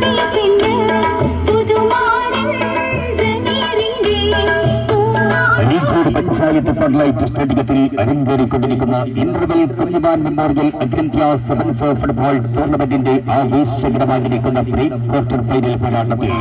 ചൂടിയ പെണ്ണ് പുതുമാരൻ ജമീറിന്റെ പൂമാല അരീക്കോട് പഞ്ചായത്ത് ഫെഡറലൈറ്റ് സ്റ്റേഡിയത്തിൽ അരങ്ങേറിക്കൊണ്ടിരിക്കുന്ന ഇന്റർവെൽ കുഞ്ഞിമാൻ മെമ്മോറിയൽ അഖിലേന്ത്യാ സെവൻസ് ഫുട്ബോൾ ടൂർണമെന്റിന്റെ ആവേശകരമായിരിക്കുന്ന പ്രീ ക്വാർട്ടർ ഫൈനൽ പോരാട്ടത്തിൽ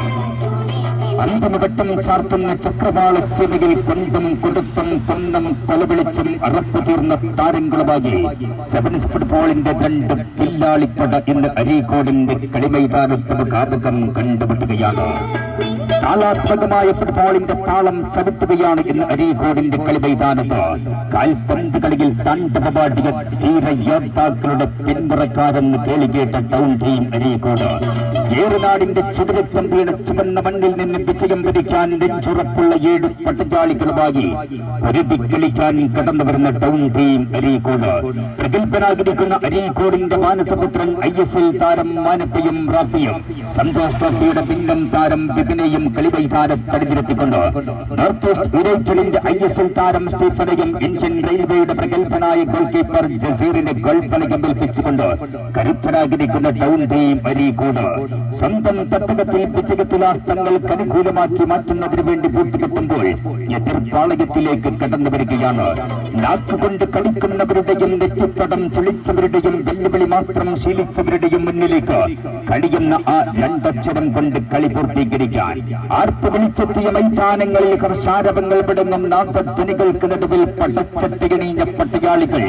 അന്തമഘട്ടം ചാർത്തുന്ന ചക്രവാള സേവയിൽ കൊണ്ടും കൊടുത്തും കൊന്നം കൊലവിളിച്ചും അറപ്പു തീർന്ന താരങ്ങളുമായി സെവൻസ് ഫുട്ബോളിന്റെ രണ്ട് കില്ലാളിപ്പട ഇന്ന് അരീക്കോടിന്റെ കളിമൈതാനത്ത് മുഖാമുഖം കണ്ടുമുട്ടുകയാണ് താളാത്മകമായ ഫുട്ബോളിന്റെ താളം ചവിട്ടുകയാണ് ഇന്ന് അരീക്കോടിന്റെ കളിമൈതാനത്ത് കാൽപന്ത് കളിയിൽ താണ്ഡവപാടിയ ധീര യോദ്ധാക്കളുടെ പിന്മുറക്കാരെന്ന് കേളികേട്ട ടൗൺ ടീം അരീക്കോട് ഏറുനാടിന്റെ ചുവരത്വം വീണ ചുവന്ന മണ്ണിൽ നിന്ന് വിജയം വരിക്കാൻ നെഞ്ചുറപ്പുള്ള ഏഴ് പട്ടജാളികളുമായി പൊരുതി കളിക്കാൻ കടന്നു വരുന്ന ടൗൺ ടീം അരീക്കോട് പ്രഗത്ഭനായിരിക്കുന്ന അരീക്കോടിന്റെ മാനസപുത്രൻ ഐ എസ് എൽ താരം മാനപ്പയും റാഫിയും സന്തോഷ് ട്രോഫിയുടെ പിന്നം താരം വിപിനെയും കളിമൈതാനം തടിനിരത്തിക്കൊണ്ട് നോർത്ത് ഈസ്റ്റ് യുണൈറ്റഡിന്റെ ഐ എസ് എൽ താരം സ്റ്റീഫനെയും ഇന്ത്യൻ റെയിൽവേയുടെ പ്രഗത്ഭനായ ഗോൾ കീപ്പർ ജസീറിനെ ഗോൾ ഫലകം ഏൽപ്പിച്ചുകൊണ്ട് കരുത്തരായിരിക്കുന്ന ടൗൺ ടീം അരീക്കോട് സ്വന്തം തട്ടകത്തിൽ വിജയത്തിലാസ്തങ്ങൾക്ക് അനുകൂലമാക്കി മാറ്റുന്നതിന് വേണ്ടി കൂട്ടുകെട്ടുമ്പോൾ എതിർപ്പാളയത്തിലേക്ക് കടന്നു വരികയാണ് നാക്കുകൊണ്ട് കളിക്കുന്നവരുടെയും നെറ്റിത്തടം ചുളിച്ചവരുടെയും വെല്ലുവിളി മാത്രം ശീലിച്ചവരുടെയും മുന്നിലേക്ക് കളിയുന്ന ആ രണ്ടക്ഷരം കൊണ്ട് കളി പൂർത്തീകരിക്കാൻ ആർപ്പ് വിളിച്ചെത്തിയ മൈതാനങ്ങളിൽ ഹർഷാരവങ്ങൾ വിടങ്ങും നാഥധ്വനികൾക്ക് നടുവിൽ പടച്ചട്ടികണീഞ്ഞ പട്ടയാളികൾ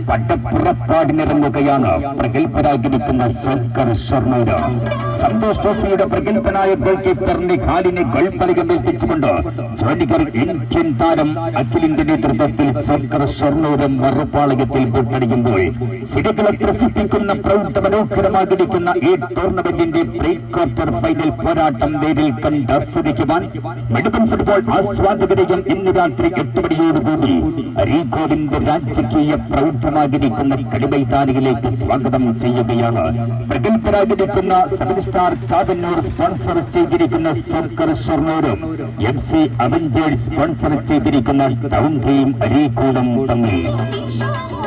പട്ടപ്പുറപ്പാടിനിറങ്ങുകയാണ് പ്രഗത്ഭരായിരിക്കുന്ന സോക്കർ ഷർണൂര് സന്തോഷ് ട്രോഫിയുടെ പ്രഗത്ഭനായ ഗോൾ കീപ്പർ നിഖാലിനെ ഗോൾ ഫലകം ഏൽപ്പിച്ചുകൊണ്ട് ജോലികർ ഇന്ത്യൻ താരം അഖിലിന്റെ നേതൃത്വത്തിൽ സോക്കർ ഷർണൂര് മറുപാളയത്തിൽ കൂട്ടടിക്കുമ്പോൾ സിരകളെ ത്രസിപ്പിക്കുന്ന പ്രൗഢ മനോഹരമായിരിക്കുന്ന ഈ ടൂർണമെന്റിന്റെ പ്രീ ക്വാർട്ടർ ഫൈനൽ പോരാട്ടം നേരിൽ കണ്ട് ആസ്വദിക്കുവാൻ മെഡിക്കൽ ഫുട്ബോൾ ആസ്വാദകരെയും ഇന്ന് രാത്രി എട്ട് മണിയോടുകൂടി അരീക്കോടിന്റെ രാജകീയ പ്രൗഢമായിരിക്കുന്ന കളിമൈതാനിയിലേക്ക് സ്വാഗതം ചെയ്യുകയാണ് പ്രഗത്ഭരായിരിക്കുന്ന സെവൻ സ്റ്റാർ കാവന്നൂർ സ്പോൺസർ ചെയ്തിരിക്കുന്ന സോക്കർ ഷൊർണൂരും എം സി അവഞ്ചേഴ്സ് സ്പോൺസർ ചെയ്തിരിക്കുന്ന ടൗൺ ടീം അരീക്കോടും തമ്മിൽ ഇൻഷാ